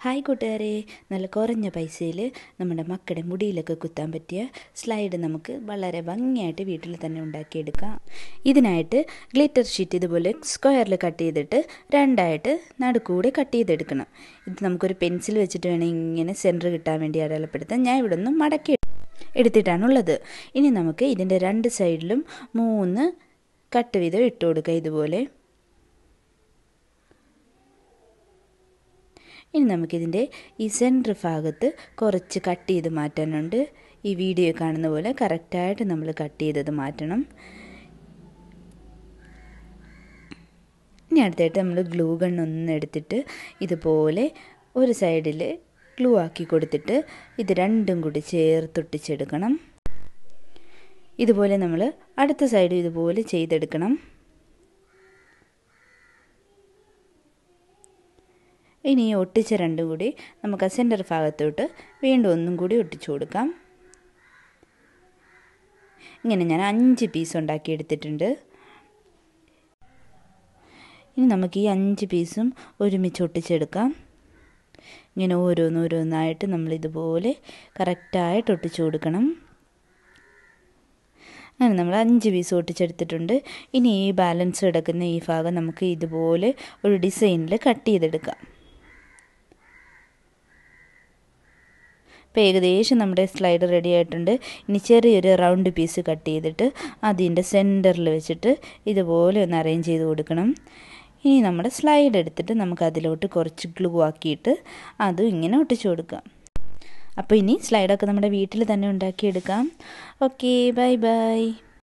hi കൂട്ടുകാരെ നല്ല കുറഞ്ഞ പൈസയിൽ നമ്മുടെ മക്കളുടെ മുടിയിലൊക്കെ കുത്താൻ പറ്റിയ സ്ലൈഡ് നമുക്ക് വളരെ ഭംഗിയായിട്ട് വീട്ടിൽ തന്നെ ഉണ്ടാക്കിയെടുക്കാം ഇതിനായിട്ട് ഗ്ലിറ്റർ ഷീറ്റ് ഇതുപോലെ സ്ക്വയറിൽ കട്ട് ചെയ്തിട്ട് രണ്ടായിട്ട് നടുക്കൂടെ കട്ട് ചെയ്തെടുക്കണം ഇത് നമുക്കൊരു പെൻസിൽ വെച്ചിട്ട് വേണം ഇങ്ങനെ സെൻറ്റർ കിട്ടാൻ വേണ്ടി അടയാളപ്പെടുത്താൻ ഞാൻ ഇവിടെ നിന്ന് മടക്കി എടുത്തിട്ടാണുള്ളത് ഇനി നമുക്ക് ഇതിൻ്റെ രണ്ട് സൈഡിലും മൂന്ന് കട്ട് വീതം ഇട്ട് കൊടുക്കുക ഇതുപോലെ ഇനി നമുക്കിതിൻ്റെ ഈ സെൻറ്റർ ഭാഗത്ത് കുറച്ച് കട്ട് ചെയ്ത് മാറ്റാനുണ്ട് ഈ വീഡിയോ കാണുന്ന പോലെ കറക്റ്റായിട്ട് നമ്മൾ കട്ട് ചെയ്തത് മാറ്റണം ഇനി അടുത്തായിട്ട് നമ്മൾ ഗ്ലൂ ഗൺ ഒന്ന് എടുത്തിട്ട് ഇതുപോലെ ഒരു സൈഡിൽ ഗ്ലൂ ആക്കി കൊടുത്തിട്ട് ഇത് രണ്ടും കൂടി ചേർത്തൊട്ടിച്ചെടുക്കണം ഇതുപോലെ നമ്മൾ അടുത്ത സൈഡും ഇതുപോലെ ചെയ്തെടുക്കണം ഇനി ഈ ഒട്ടിച്ച രണ്ടും കൂടി നമുക്ക് ആ സെൻറ്റർ ഭാഗത്തോട്ട് വീണ്ടും ഒന്നും കൂടി ഒട്ടിച്ചു കൊടുക്കാം ഇങ്ങനെ ഞാൻ അഞ്ച് പീസ് ഉണ്ടാക്കി എടുത്തിട്ടുണ്ട് ഇനി നമുക്ക് ഈ അഞ്ച് പീസും ഒരുമിച്ച് ഒട്ടിച്ചെടുക്കാം ഇങ്ങനെ ഓരോന്നോരോന്നായിട്ട് നമ്മൾ ഇതുപോലെ കറക്റ്റായിട്ട് ഒട്ടിച്ചു കൊടുക്കണം അങ്ങനെ നമ്മൾ അഞ്ച് പീസ് ഒട്ടിച്ചെടുത്തിട്ടുണ്ട് ഇനി ഈ ബാലൻസ് കിടക്കുന്ന ഈ ഭാഗം നമുക്ക് ഇതുപോലെ ഒരു ഡിസൈനിൽ കട്ട് ചെയ്തെടുക്കാം ഇപ്പോൾ ഏകദേശം നമ്മുടെ സ്ലൈഡ് റെഡി ആയിട്ടുണ്ട് ഇനി ചെറിയൊരു റൗണ്ട് പീസ് കട്ട് ചെയ്തിട്ട് അതിൻ്റെ സെൻറ്ററിൽ വെച്ചിട്ട് ഇതുപോലെ ഒന്ന് അറേഞ്ച് ചെയ്ത് കൊടുക്കണം ഇനി നമ്മുടെ സ്ലൈഡ് എടുത്തിട്ട് നമുക്ക് അതിലോട്ട് കുറച്ച് ഗ്ലൂ ആക്കിയിട്ട് അതും ഇങ്ങനെ ഒട്ടിച്ചു കൊടുക്കാം അപ്പോൾ ഇനി സ്ലൈഡൊക്കെ നമ്മുടെ വീട്ടിൽ തന്നെ ഉണ്ടാക്കിയെടുക്കാം ഓക്കെ ബൈ ബൈ